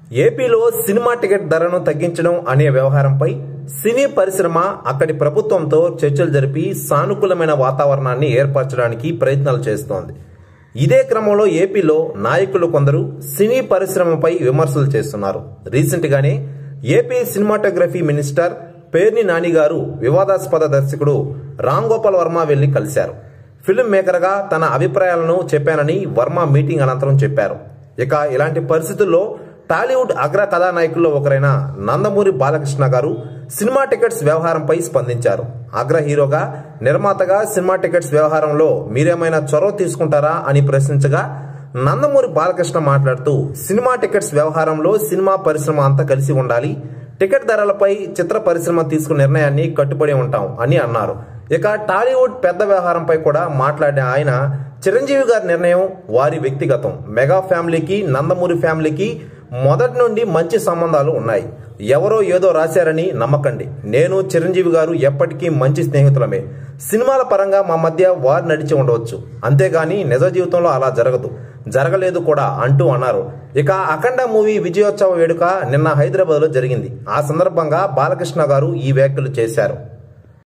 ఏపీలో cinema ticket ధరను తగ్గించడం అనే వ్యవహారంపై సినీ పరిశ్రమ అక్కడి ప్రభుత్వంతో చర్చలు జరిపి సానుకూలమైన వాతావరణాన్ని ఏర్పరచడానికి ప్రయత్నాలు చేస్తోంది ఇదే క్రమంలో ఏపీలో నాయకులు కొందరు సినీ పరిశ్రమపై విమర్శలు చేస్తున్నారు రీసెంట్ గానే AP cinematography minister Perni Nani గారు వివాదాస్పద దర్శకుడు రామ్ గోపాల్ వర్మ వెళ్లి కలిశారు ఫిల్మ్ మేకర్గా తన అభిప్రాయాలను చెప్పానని వర్మ మీటింగ్ అనంతరం చెప్పారు ఇక ఇలాంటి పరిస్థితుల్లో టాలీవుడ్ అగ్ర కథానాయకుల్లో ఒకరైన నందమూరి బాలకృష్ణ గారు సినిమా టికెట్స్ వ్యవహారంపై స్పందించారు అగ్ర హీరోగా నిర్మాతగా సినిమా టికెట్స్ వ్యవహారంలో మీరేమైనా చొరవ తీసుకుంటారా అని ప్రశ్నించగా నందమూరి బాలకృష్ణ మాట్లాడుతూ సినిమా టికెట్స్ వ్యవహారంలో సినిమా పరిశ్రమ అంతా కలిసి ఉండాలి టికెట్ ధరలపై చిత్ర పరిశ్రమ తీసుకున్న నిర్ణయాన్ని కట్టుబడి ఉంటాం అని అన్నారు ఇక టాలీవుడ్ పెద్ద వ్యవహారంపై కూడా మాట్లాడిన ఆయన చిరంజీవి గారి నిర్ణయం వారి వ్యక్తిగతం మెగా ఫ్యామిలీకి నందమూరి ఫ్యామిలీకి మొదటి నుండి మంచి సంబంధాలు ఉన్నాయి ఎవరో ఏదో రాశారని నమ్మకండి నేను చిరంజీవి గారు ఎప్పటికీ మంచి స్నేహితులమే సినిమాల పరంగా మా మధ్య వారు నడిచి ఉండవచ్చు అంతేగాని నిజ జీవితంలో అలా జరగదు జరగలేదు కూడా అంటూ అన్నారు ఇక అఖండ మూవీ విజయోత్సవ వేడుక నిన్న హైదరాబాద్లో జరిగింది ఆ సందర్భంగా బాలకృష్ణ గారు ఈ వ్యాఖ్యలు చేశారు